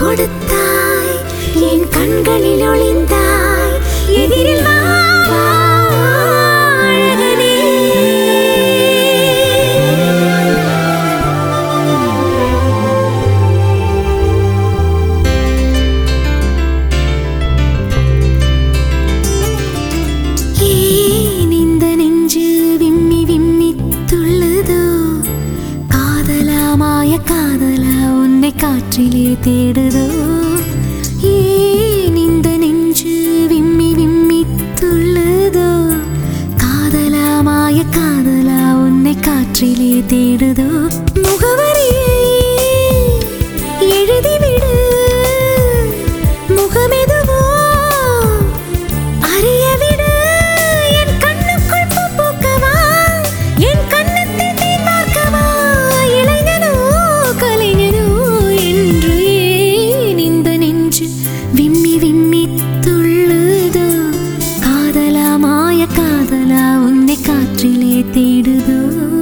கொடுத்தாய் என் கண்களில் ஒளிந்தாய் எதிரில் வா, வா, அழகனே. ஏன் இந்த நெஞ்சு விம்மி விம்மி துள்ளுதோ காதலா மாய காதலா உன்னை காற்றிலே தேடுதோ ஏன் இந்த நெஞ்சு விம்மி விம்மி துள்ளுதோ காதலா மாய காதலா உன்னை காற்றிலே தேடுதோ முகவரியை எழுதிவிடு முகமெதுவோ அறியவிடு என் கண்ணுக்குள் பூ பூக்கவா என் கண்ணத்தில் தீ பார்க்கவா இளைஞனோ கலைஞனோ என்று ஏன் இந்த நெஞ்சு விம்மி விம்மி துள்ளுதோ காதலா மாய காதலா உன்னை காற்றிலே தேடுதோ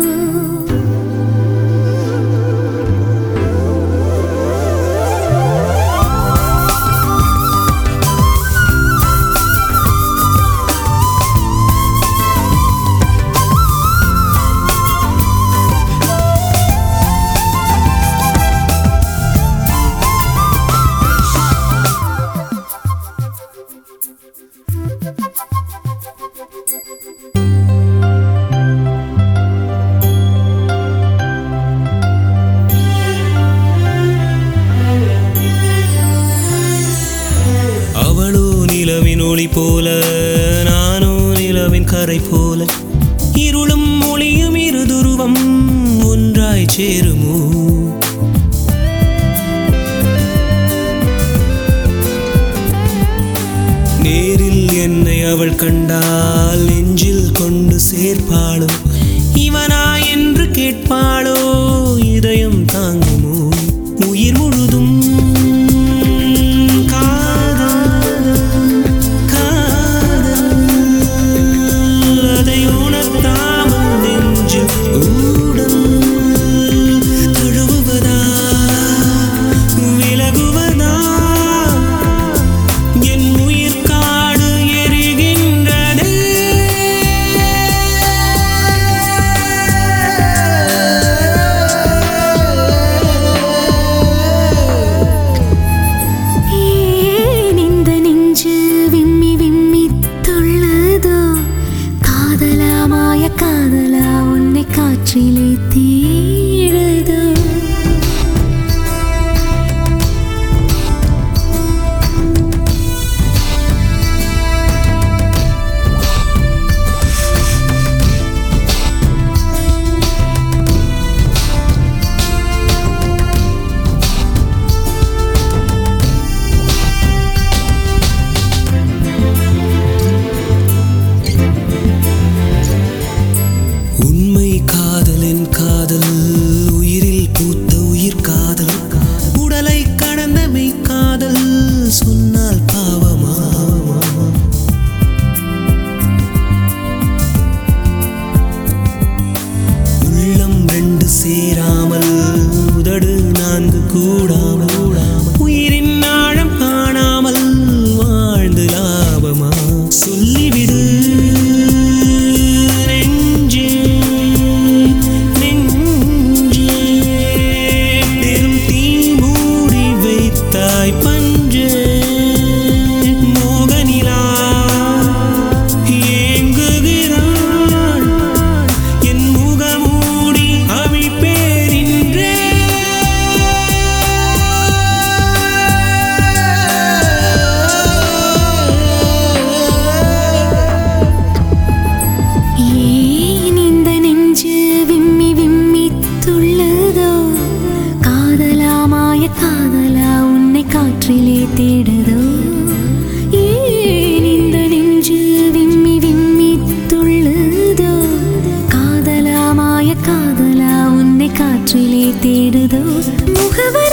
அவளோ நிலவின் ஒளி போல நானோ நிலவின் கரை போல இருளும் ஒளியும் இருதுருவம் ஒன்றாய் சேருமோ நேரில் என்னை அவள் கண்டால் நெஞ்சில் கொண்டு சேர்ப்பாளோ இவனா என்று கேட்பாளோ இதயம் தாங்குமோ உயிர் முழுதும் காதல் காதல் அதை உணர்த்தாமல் நெஞ்சில் ஊடல் தழுவுவதா விலகுவதா என் உயிர் காடு எரிகின்றதே ஏன் இந்த நெஞ்சு விம்மி விம்மி துள்ளுதோ காதலா மாய காதலா உன்னை காற்றிலே தீடுதோ உண்மை காதலின் காதல் உயிரில் பூத்த உயிர் காதல் உடலை கடந்த மெய் காதல் சொன்னால் பாவமா உள்ளம் ரெண்டு சேராமல் உதடு நான்கு கூடாமல் உயிரின் ஆழம் காணாமல் வாழ்ந்து லாபமா சொல்லிவிடு நெஞ்சே நெஞ்சே பெரும் தீ மூடி வைத்தாய் பஞ்சே மோகனிலா ஏங்குகிறாள் என் முகமூடி அவிழ்ப்பேரின்றே ஏன் இந்த நெஞ்சு விம்மி விம்மி துள்ளுதோ காதலா மாய காதலா உன்னை காற்றிலே தேடுதோ ஏன் இந்த நெஞ்சு விம்மி விம்மி துள்ளுதோ காதலா மாய காதலா உன்னை காற்றிலே தேடுதோ முகவரி